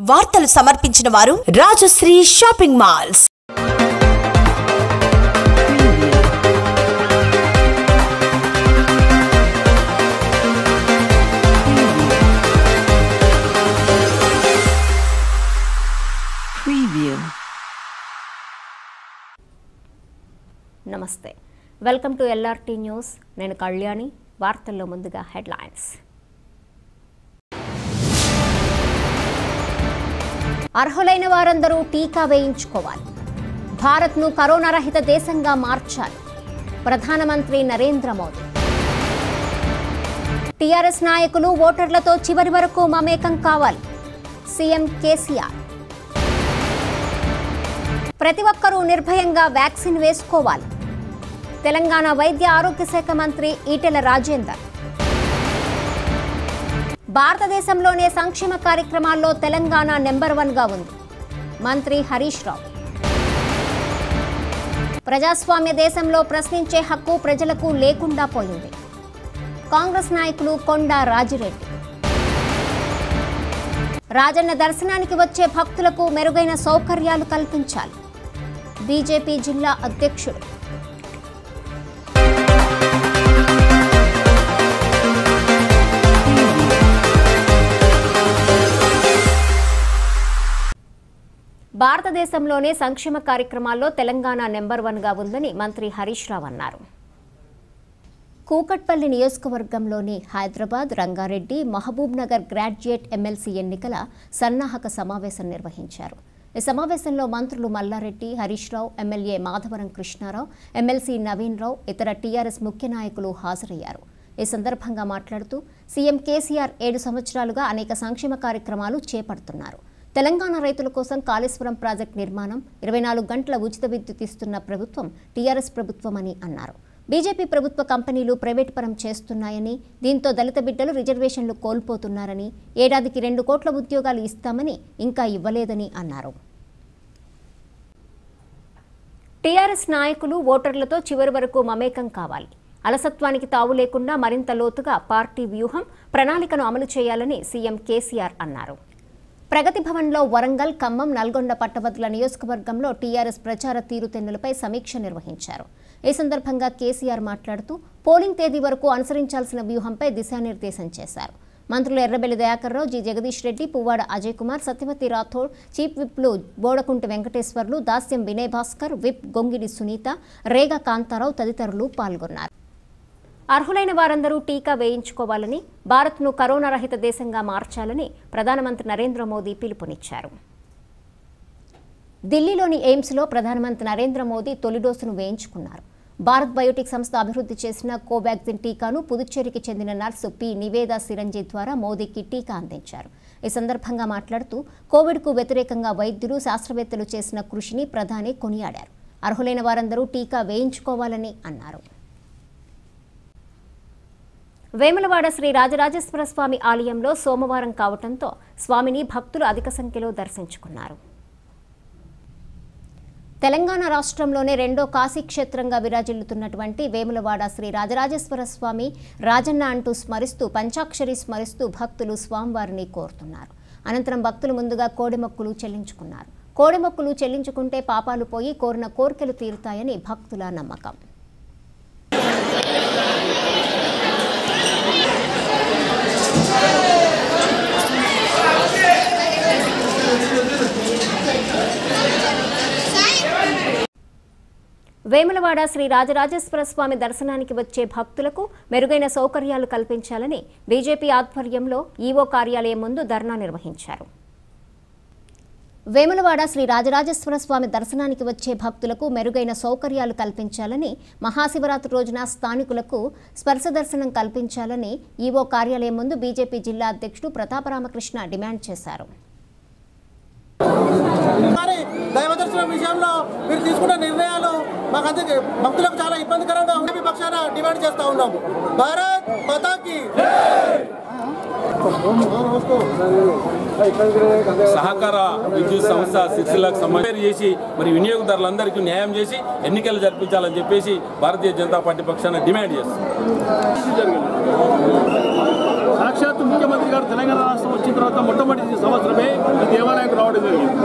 వార్తలు సమర్పించిన వారు రాజశ్రీ షాపింగ్ మాల్స్ Preview. నమస్తే వెల్కమ్ టు ఎల్ఆర్టీ న్యూస్ నేను కళ్యాణి వార్తల్లో ముందుగా హెడ్లైన్స్ అర్హులైన వారందరూ టీకా వేయించుకోవాలి భారత్ను కరోనా రహిత దేశంగా మార్చాలి ప్రధానమంత్రి నరేంద్ర మోదీ టీఆర్ఎస్ నాయకులు ఓటర్లతో చివరి వరకు మమేకం కావాలి సీఎం కేసీఆర్ ప్రతి ఒక్కరూ నిర్భయంగా వ్యాక్సిన్ వేసుకోవాలి తెలంగాణ వైద్య ఆరోగ్య శాఖ మంత్రి ఈటెల రాజేందర్ భారతదేశంలోనే సంక్షేమ కార్యక్రమాల్లో తెలంగాణ నెంబర్ వన్గా ఉంది మంత్రి హరీష్ రావు ప్రజాస్వామ్య దేశంలో ప్రశ్నించే హక్కు ప్రజలకు లేకుండా పోయింది కాంగ్రెస్ నాయకులు కొండా రాజిరెడ్డి రాజన్న దర్శనానికి వచ్చే భక్తులకు మెరుగైన సౌకర్యాలు కల్పించాలి బీజేపీ జిల్లా అధ్యక్షుడు భారతదేశంలోనే సంక్షేమ కార్యక్రమాల్లో తెలంగాణ నెంబర్ వన్గా ఉందని మంత్రి హరీష్ రావు అన్నారు కూకట్పల్లి నియోజకవర్గంలోని హైదరాబాద్ రంగారెడ్డి మహబూబ్ నగర్ గ్రాడ్యుయేట్ ఎమ్మెల్సీ ఎన్నికల సన్నాహక సమావేశం నిర్వహించారు ఈ సమావేశంలో మంత్రులు మల్లారెడ్డి హరీష్ రావు ఎమ్మెల్యే మాధవరం కృష్ణారావు ఎమ్మెల్సీ నవీన్ రావు ఇతర టీఆర్ఎస్ ముఖ్య నాయకులు హాజరయ్యారు ఈ సందర్భంగా మాట్లాడుతూ సీఎం కేసీఆర్ ఏడు సంవత్సరాలుగా అనేక సంక్షేమ కార్యక్రమాలు చేపడుతున్నారు తెలంగాణ రైతుల కోసం కాళేశ్వరం ప్రాజెక్టు నిర్మాణం ఇరవై నాలుగు గంటల ఉచిత విద్యుత్ ఇస్తున్న ప్రభుత్వం టీఆర్ఎస్ ప్రభుత్వమని అన్నారు బీజేపీ ప్రభుత్వ కంపెనీలు ప్రైవేట్ పరం చేస్తున్నాయని దీంతో దళిత బిడ్డలు రిజర్వేషన్లు కోల్పోతున్నారని ఏడాదికి రెండు కోట్ల ఉద్యోగాలు ఇస్తామని ఇంకా ఇవ్వలేదని అన్నారు టీఆర్ఎస్ నాయకులు ఓటర్లతో చివరి వరకు మమేకం కావాలి అలసత్వానికి తావు లేకుండా మరింత లోతుగా పార్టీ వ్యూహం ప్రణాళికను అమలు చేయాలని సీఎం కేసీఆర్ అన్నారు ప్రగతి భవన్లో వరంగల్ ఖమ్మం నల్గొండ పట్టభద్రుల నియోజకవర్గంలో టీఆర్ఎస్ ప్రచార తీరుతెన్నులపై సమీక్ష నిర్వహించారు ఈ సందర్భంగా కేసీఆర్ మాట్లాడుతూ పోలింగ్ తేదీ వరకు అనుసరించాల్సిన వ్యూహంపై దిశానిర్దేశం చేశారు మంత్రులు ఎర్రబెల్లి దయాకర్రావు జి జగదీష్ రెడ్డి పువ్వాడ అజయ్ కుమార్ సత్యవతి రాథోడ్ చీఫ్ విప్లు బోడకుంటి వెంకటేశ్వర్లు దాస్యం వినయ్ భాస్కర్ విప్ గొంగిడి సునీత రేగా కాంతారావు తదితరులు పాల్గొన్నారు అర్హులైన వారందరూ టీకా వేయించుకోవాలని భారత్ను కరోనా రహిత దేశంగా మార్చాలని ప్రధానమంత్రి నరేంద్ర మోదీ పిలుపునిచ్చారు ఢిల్లీలోని ఎయిమ్స్లో ప్రధానమంత్రి నరేంద్ర మోదీ తొలి డోసును వేయించుకున్నారు భారత్ బయోటిక్ సంస్థ అభివృద్ధి చేసిన కోవాక్సిన్ టీకాను పుదుచ్చేరికి చెందిన నర్సు పి నివేదా సిరంజి ద్వారా మోదీకి టీకా అందించారు ఈ సందర్భంగా మాట్లాడుతూ కోవిడ్కు వ్యతిరేకంగా వైద్యులు శాస్త్రవేత్తలు చేసిన కృషిని ప్రధాని కొనియాడారు అర్హులైన వారందరూ టీకా వేయించుకోవాలని అన్నారు వేములవాడ శ్రీ రాజరాజేశ్వర స్వామి ఆలయంలో సోమవారం కావటంతో స్వామిని భక్తులు అధిక సంఖ్యలో దర్శించుకున్నారు తెలంగాణ రాష్ట్రంలోనే రెండో కాశీక్షేత్రంగా విరాజిల్లుతున్నటువంటి వేములవాడ శ్రీ రాజరాజేశ్వర స్వామి రాజన్న అంటూ స్మరిస్తూ పంచాక్షరి స్మరిస్తూ భక్తులు స్వామివారిని కోరుతున్నారు అనంతరం భక్తులు ముందుగా కోడెమొక్కులు చెల్లించుకున్నారు కోడెమొక్కులు చెల్లించుకుంటే పాపాలు పోయి కోరిన కోరికలు తీరుతాయని భక్తుల నమ్మకం వేములవాడ శ్రీ రాజరాజేశ్వర స్వామి దర్శనానికి వచ్చే భక్తులకు మెరుగైన సౌకర్యాలు కల్పించాలని బీజేపీ ఆధ్వర్యంలో ఈవో కార్యాలయం ముందు ధర్నా నిర్వహించారు వేములవాడ శ్రీ రాజరాజేశ్వర స్వామి దర్శనానికి వచ్చే భక్తులకు మెరుగైన సౌకర్యాలు కల్పించాలని మహాశివరాత్రి రోజున స్థానికులకు స్పర్శ దర్శనం కల్పించాలని ఈవో కార్యాలయం ముందు బీజేపీ జిల్లా అధ్యక్షుడు ప్రతాపరామకృష్ణ డిమాండ్ చేశారు కానీ దైవ దర్శనం విషయంలో మీరు తీసుకున్న నిర్ణయాలు మాకు అందరికి భక్తులకు చాలా ఇబ్బందికరంగా ఉండే మీ పక్షాన డిమాండ్ చేస్తా ఉన్నాము భారత్ మాతాకి సహకార విద్యుత్ సంస్థ సిరిసిల్లకు సంబంధించి చేసి మరి వినియోగదారులందరికీ న్యాయం చేసి ఎన్నికలు జరిపించాలని చెప్పేసి భారతీయ జనతా పార్టీ పక్షాన డిమాండ్ చేస్తుంది సాక్షాత్ ముఖ్యమంత్రి గారు తెలంగాణ రాష్ట్రం వచ్చిన తర్వాత మొట్టమొదటి సంవత్సరమే ఈ దేవాలయం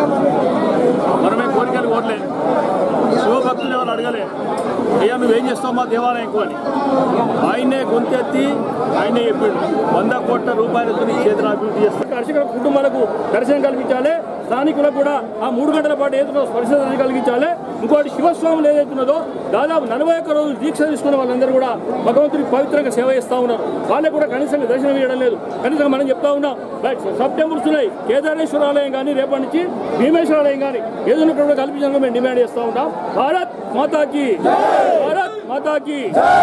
మనమే కోరికలు కోరలే శివభక్తులు ఎవరు అడగలే అయ్యా నువ్వేం చేస్తావు మా దేవాలయంకు అని ఆయనే గొంతెత్తి ఆయనే చెప్పిండు వంద కోట్ల రూపాయలతో ఈ క్షేత్ర అభివృద్ధి చేస్తాడు అర్చకుల కుటుంబాలకు దర్శనం కల్పించాలి స్థానికులకు కూడా ఆ మూడు గంటల పాటు ఏదో స్పర్శనం కలిగించాలి ఇంకోటి శివస్వాములు ఏదైతున్నదో దాదాపు నలభై ఒక్క రోజులు దీక్ష తీసుకున్న వాళ్ళందరూ కూడా భగవంతుడికి పవిత్రంగా సేవ చేస్తూ ఉన్నారు వాళ్ళకు కూడా కనీసంగా దర్శనం ఇవ్వడం లేదు కనీసం మనం చెప్తా ఉన్నాం రైట్ సబ్ టెంపుల్స్ ఉన్నాయి కేదారేశ్వర ఆలయం కానీ రేపటి నుంచి భీమేశ్వర ఆలయం కానీ ఏదైనా కూడా కల్పించాలని మేము డిమాండ్ చేస్తూ ఉంటాం భారత్ మాతాకి భారత్ మాతాకి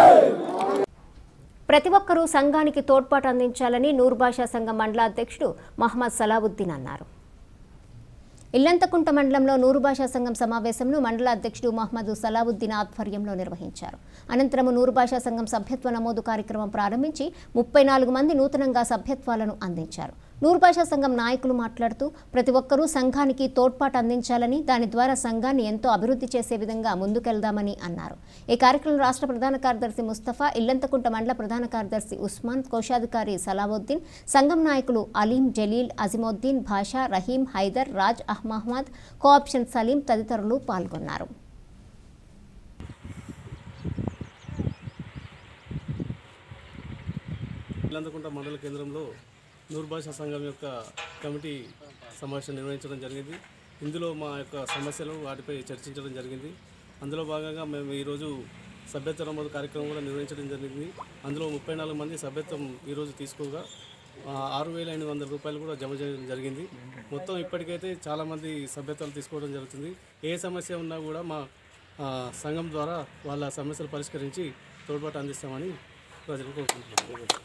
ప్రతి ఒక్కరూ సంఘానికి తోడ్పాటు అందించాలని నూర్ భాషా సంఘం మండల అధ్యక్షుడు మహమ్మద్ సలావుద్దీన్ అన్నారు ఇల్లంతకుంట మండలంలో నూరు భాషా సంఘం సమావేశంను మండల అధ్యక్షుడు మహమ్మద్ సలావుద్దీన్ ఆధ్వర్యంలో నిర్వహించారు అనంతరం నూరు భాషా సంఘం సభ్యత్వ నమోదు కార్యక్రమం ప్రారంభించి ముప్పై నాలుగు మంది నూతనంగా సభ్యత్వాలను అందించారు నూరు భాషా సంఘం నాయకులు మాట్లాడుతూ ప్రతి ఒక్కరూ సంఘానికి తోడ్పాటు అందించాలని దాని ద్వారా సంఘాన్ని ఎంతో అభివృద్ధి చేసే విధంగా ముందుకెళ్దామని అన్నారు ఈ కార్యక్రమం రాష్ట్ర ప్రధాన కార్యదర్శి ముస్తఫా ఇల్లంతకుంట మండల ప్రధాన కార్యదర్శి ఉస్మాన్ కోశాధికారి సలావుద్దీన్ సంఘం నాయకులు అలీం జలీల్ అజిముద్దీన్ భాషా రహీం హైదర్ రాజ్ అహ్మహ్మద్ కోఆప్షన్ సలీం తదితరులు పాల్గొన్నారు ఇల్లందకుంట మండల కేంద్రంలో నూరు భాషా సంఘం యొక్క కమిటీ సమావేశం నిర్వహించడం జరిగింది ఇందులో మా యొక్క సమస్యలు వాటిపై చర్చించడం జరిగింది అందులో భాగంగా మేము ఈరోజు సభ్యత్వ నమోదు కార్యక్రమం కూడా నిర్వహించడం జరిగింది అందులో ముప్పై నాలుగు మంది సభ్యత్వం ఈరోజు తీసుకోగా ఆ, ఆరు వేల ఎనిమిది వందల రూపాయలు కూడా జమ చేయడం జరిగింది మొత్తం ఇప్పటికైతే చాలామంది సభ్యత్వాలు తీసుకోవడం జరుగుతుంది ఏ సమస్య ఉన్నా కూడా మా ఆ, సంఘం ద్వారా వాళ్ళ సమస్యలు పరిష్కరించి తోడ్పాటు అందిస్తామని ప్రజలకు కోరుకుంటున్నాను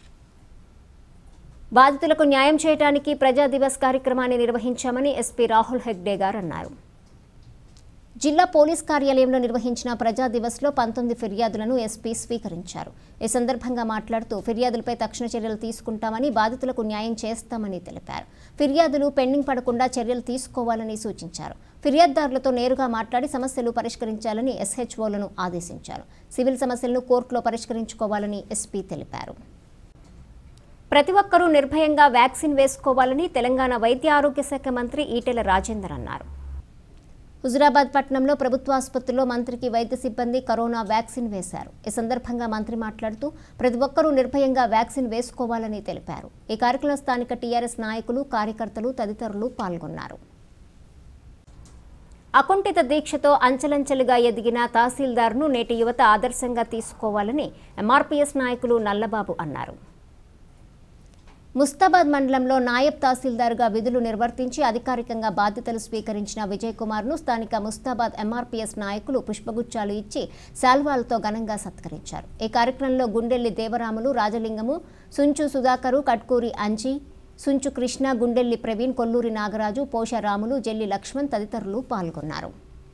బాధితులకు న్యాయం చేయడానికి ప్రజా దివస్ కార్యక్రమాన్ని నిర్వహించామని ఎస్పీ రాహుల్ హెగ్డే గారు అన్నారు జిల్లా పోలీస్ కార్యాలయంలో నిర్వహించిన ప్రజా దివస్లో పంతొమ్మిది ఫిర్యాదులను ఎస్పీ స్వీకరించారు ఈ సందర్భంగా మాట్లాడుతూ ఫిర్యాదులపై తక్షణ చర్యలు తీసుకుంటామని బాధితులకు న్యాయం చేస్తామని తెలిపారు ఫిర్యాదులు పెండింగ్ పడకుండా చర్యలు తీసుకోవాలని సూచించారు ఫిర్యాదుదారులతో నేరుగా మాట్లాడి సమస్యలు పరిష్కరించాలని ఎస్హెచ్ఓలను ఆదేశించారు సివిల్ సమస్యలను కోర్టులో పరిష్కరించుకోవాలని ఎస్పీ తెలిపారు ప్రతి ఒక్కరూ నిర్భయంగా వ్యాక్సిన్ వేసుకోవాలని తెలంగాణ వైద్య ఆరోగ్య శాఖ మంత్రి ఈటెల రాజేందర్ అన్నారు హుజురాబాద్ పట్టణంలో ప్రభుత్వ ఆసుపత్రిలో మంత్రికి వైద్య సిబ్బంది కరోనా వ్యాక్సిన్ వేశారు ఈ సందర్భంగా మంత్రి మాట్లాడుతూ ప్రతి ఒక్కరూ నిర్భయంగా వ్యాక్సిన్ వేసుకోవాలని తెలిపారు ఈ కార్యక్రమంలో స్థానిక టీఆర్ఎస్ నాయకులు కార్యకర్తలు తదితరులు పాల్గొన్నారు అకుంఠిత దీక్షతో అంచెలంచెలుగా ఎదిగిన తహసీల్దార్ను నేటి యువత ఆదర్శంగా తీసుకోవాలని ఎంఆర్పీఎస్ నాయకులు నల్లబాబు అన్నారు ముస్తాబాద్ మండలంలో నాయబ్ తహసీల్దార్గా విధులు నిర్వర్తించి అధికారికంగా బాధ్యతలు స్వీకరించిన విజయ్ కుమార్ను స్థానిక ముస్తాబాద్ ఎంఆర్పీఎస్ నాయకులు పుష్పగుచ్చాలు ఇచ్చి శాల్వాలతో ఘనంగా సత్కరించారు ఈ కార్యక్రమంలో గుండెల్లి దేవరాములు రాజలింగము సుంచు సుధాకరు కట్కూరి అంజీ సుంచు కృష్ణ గుండెల్లి ప్రవీణ్ కొల్లూరి నాగరాజు పోషరాములు జల్లి లక్ష్మణ్ తదితరులు పాల్గొన్నారు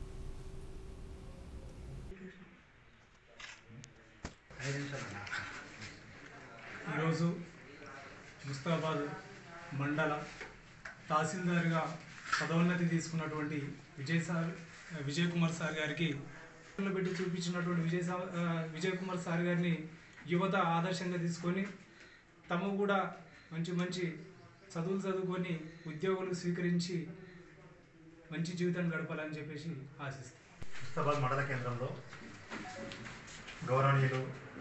ఈరోజు ముస్తాబాద్ మండల తహసీల్దార్గా పదోన్నతి తీసుకున్నటువంటి విజయ్ సార్ విజయ్ కుమార్ సార్ గారికి లో పెట్టి చూపించినటువంటి విజయ్ సా- ఆ, విజయ్ కుమార్ సార్ గారిని యువత ఆదర్శంగా తీసుకొని తమ కూడా మంచి మంచి చదువులు చదువుకొని ఉద్యోగులు స్వీకరించి మంచి జీవితం గడపాలని చెప్పేసి ఆశిస్తాను ముస్తాబాద్ మండల కేంద్రంలో గౌరవనీయులు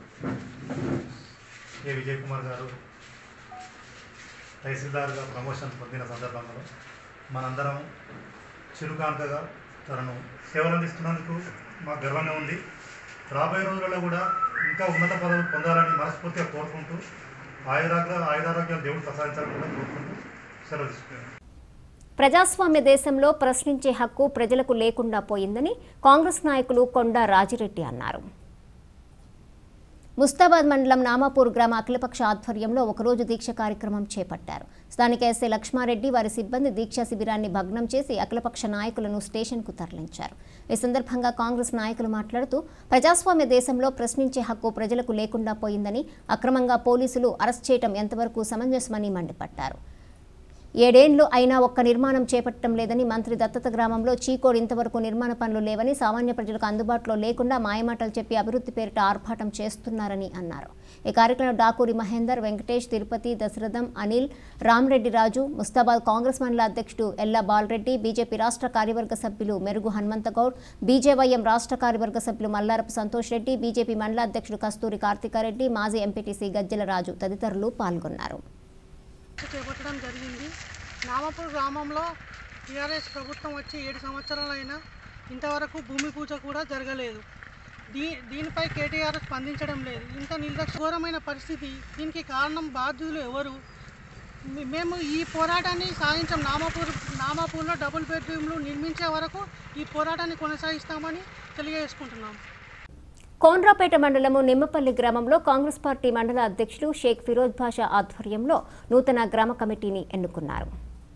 ఏ విజయ్ కుమార్ గారు తహసీల్దార్గా ప్రమోషన్ పొందిన సందర్భంలో మనందరం చిరుకాంతగా తనను సేవలు అందిస్తున్నందుకు మాకు గర్వంగా ఉంది రాబోయే రోజులలో కూడా ఇంకా ఉన్నత పదవులు పొందాలని మనస్ఫూర్తిగా కోరుకుంటూ ఆయురాగ్ర ఆయురారోగ్యాలు దేవుడు ప్రసాదించాలని కూడా కోరుకుంటూ సెలవు తీసుకున్నాను ప్రజాస్వామ్య దేశంలో ప్రశ్నించే హక్కు ప్రజలకు లేకుండా పోయిందని కాంగ్రెస్ నాయకులు కొండా రాజిరెడ్డి అన్నారు ముస్తాబాద్ మండలం నామాపూర్ గ్రామ అఖిలపక్ష ఆధ్వర్యంలో ఒకరోజు దీక్ష కార్యక్రమం చేపట్టారు స్థానిక ఎస్ఐ లక్ష్మారెడ్డి వారి సిబ్బంది దీక్షా శిబిరాన్ని భగ్నం చేసి అఖిలపక్ష నాయకులను స్టేషన్కు తరలించారు ఈ సందర్భంగా కాంగ్రెస్ నాయకులు మాట్లాడుతూ ప్రజాస్వామ్య దేశంలో ప్రశ్నించే హక్కు ప్రజలకు లేకుండా పోయిందని అక్రమంగా పోలీసులు అరెస్ట్ చేయడం ఎంతవరకు సమంజసమని మండిపడ్డారు ఏడేండ్లు అయినా ఒక్క నిర్మాణం చేపట్టడం లేదని మంత్రి దత్తత గ్రామంలో చీకోడ్ ఇంతవరకు నిర్మాణ పనులు లేవని సామాన్య ప్రజలకు అందుబాటులో లేకుండా మాయమాటలు చెప్పి అభివృద్ధి పేరిట ఆర్భాటం చేస్తున్నారని అన్నారు ఈ కార్యక్రమంలో డాకూరి మహేందర్ వెంకటేష్ తిరుపతి దశరథం అనిల్ రామరెడ్డి రాజు ముస్తాబాద్ కాంగ్రెస్ మండల అధ్యక్షుడు ఎల్లా బాలరెడ్డి బీజేపీ రాష్ట్ర కార్యవర్గ సభ్యులు మెరుగు హనుమంతగౌడ్ బీజేవైఎం రాష్ట్ర కార్యవర్గ సభ్యులు మల్లారపు సంతోష్ రెడ్డి బీజేపీ మండల అధ్యక్షుడు కస్తూరి కార్తికారెడ్డి మాజీ ఎంపీటీసీ గజ్జల రాజు తదితరులు పాల్గొన్నారు చేపట్టడం జరిగింది నామపూర్ గ్రామంలో టీఆర్ఎస్ ప్రభుత్వం వచ్చి ఏడు సంవత్సరాలైనా ఇంతవరకు భూమి పూజ కూడా జరగలేదు దీ దీనిపై కేటీఆర్ స్పందించడం లేదు ఇంత నిర్లక్ష్యఘోరమైన పరిస్థితి దీనికి కారణం బాధ్యులు ఎవరు మే- మేము ఈ పోరాటాన్ని సాధించాం నామాపూర్ నామాపూర్లో డబుల్ బెడ్రూమ్లు నిర్మించే వరకు ఈ పోరాటాన్ని కొనసాగిస్తామని తెలియజేసుకుంటున్నాం కోన్రాపేట మండలము నిమ్మపల్లి గ్రామంలో కాంగ్రెస్ పార్టీ మండల అధ్యక్షులు షేక్ ఫిరోజ్ భాషా ఆధ్వర్యంలో నూతన గ్రామ కమిటీని ఎన్నుకున్నారు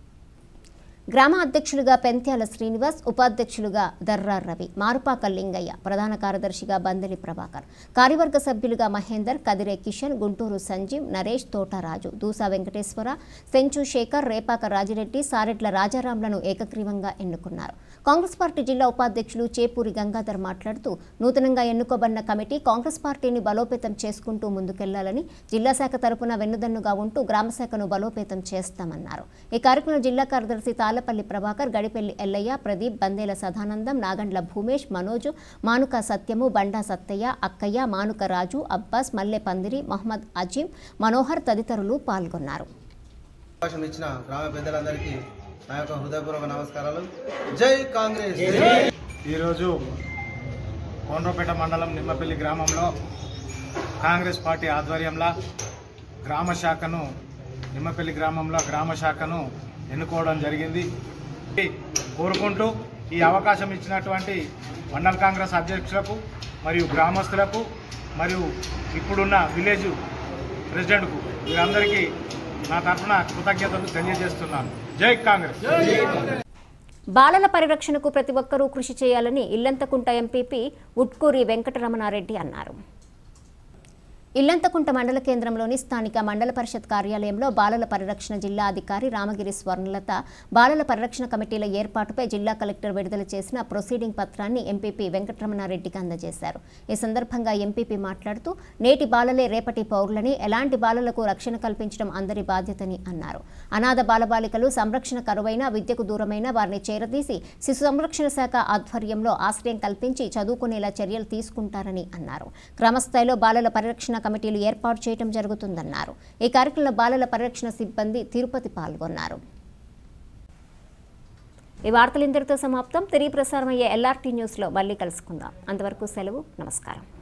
గ్రామ అధ్యక్షులుగా పెంత్యాల శ్రీనివాస్ ఉపాధ్యక్షులుగా దర్రా రవి మారుపాక లింగయ్య ప్రధాన కార్యదర్శిగా బందలి ప్రభాకర్ కార్యవర్గ సభ్యులుగా మహేందర్ కదిరే కిషన్ గుంటూరు సంజీవ్ నరేష్ తోటరాజు దూసా వెంకటేశ్వర సెంచు శేఖర్ రేపాక రాజిరెడ్డి సారెట్ల రాజారాంలను ఏకగ్రీవంగా ఎన్నుకున్నారు కాంగ్రెస్ పార్టీ జిల్లా ఉపాధ్యక్షులు చేపూరి గంగాధర్ మాట్లాడుతూ నూతనంగా ఎన్నుకోబడిన కమిటీ కాంగ్రెస్ పార్టీని బలోపేతం చేసుకుంటూ ముందుకెళ్లాలని జిల్లా శాఖ తరపున వెన్నుదన్నుగా ఉంటూ గ్రామ శాఖను బలోపేతం చేస్తామన్నారు ఈ కార్యక్రమంలో జిల్లా కార్యదర్శి తాళ్లపల్లి ప్రభాకర్ గడిపెల్లి ఎల్లయ్య ప్రదీప్ బందేల సదానందం నాగండ్ల భూమేష్ మనోజు మానుక సత్యము బండా సత్తయ్య అక్కయ్య మానుక రాజు అబ్బాస్ మల్లె పందిరి మహమ్మద్ అజీం మనోహర్ తదితరులు పాల్గొన్నారు అవకాశం ఇచ్చిన గ్రామ పెద్దలందరికీ నా యొక్క హృదయపూర్వక నమస్కారాలు జై కాంగ్రెస్ ఈరోజు కోనరాపేట మండలం నిమ్మపల్లి గ్రామంలో కాంగ్రెస్ పార్టీ ఆధ్వర్యంలో గ్రామ శాఖను నిమ్మపల్లి గ్రామంలో గ్రామ శాఖను ఎన్నుకోవడం జరిగింది కోరుకుంటూ ఈ అవకాశం ఇచ్చినటువంటి మండల కాంగ్రెస్ అధ్యక్షులకు మరియు గ్రామస్తులకు మరియు ఇప్పుడున్న విలేజ్ ప్రెసిడెంట్కు వీరందరికీ నా తరఫున కృతజ్ఞతలు తెలియజేస్తున్నాను జై కాంగ్రెస్ బాలల పరిరక్షణకు ప్రతి ఒక్కరూ కృషి చేయాలని ఇల్లంతకుంట ఎంపీపీ ఉట్కూరి వెంకటరమణారెడ్డి అన్నారు ఇల్లంతకుంట మండల కేంద్రంలోని స్థానిక మండల పరిషత్ కార్యాలయంలో బాలల పరిరక్షణ జిల్లా అధికారి రామగిరి స్వర్ణలత బాలల పరిరక్షణ కమిటీల ఏర్పాటుపై జిల్లా కలెక్టర్ విడుదల చేసిన ప్రొసీడింగ్ పత్రాన్ని ఎంపీపీ వెంకటరమణారెడ్డికి అందజేశారు ఈ సందర్భంగా ఎంపీపీ మాట్లాడుతూ నేటి బాలలే రేపటి పౌరులని ఎలాంటి బాలలకు రక్షణ కల్పించడం అందరి బాధ్యతని అన్నారు అనాథ బాలబాలికలు సంరక్షణ కరువైన విద్యకు దూరమైన వారిని చేరదీసి శిశు సంరక్షణ శాఖ ఆధ్వర్యంలో ఆశ్రయం కల్పించి చదువుకునేలా చర్యలు తీసుకుంటారని అన్నారు గ్రామస్థాయిలో బాలల పరిరక్షణ కమిటీలు ఏర్పాటు చేయడం జరుగుతుందన్నారు ఈ కార్యక్రమంలో బాలల పరిరక్షణ సిబ్బంది తిరుపతి పాల్గొన్నారు ఈ వార్తలు ఇంతటితో సమాప్తం తిరిగి ప్రసారం అయ్యే ఎల్ఆర్టీ న్యూస్లో మళ్ళీ కలుసుకుందాం అంతవరకు సెలవు నమస్కారం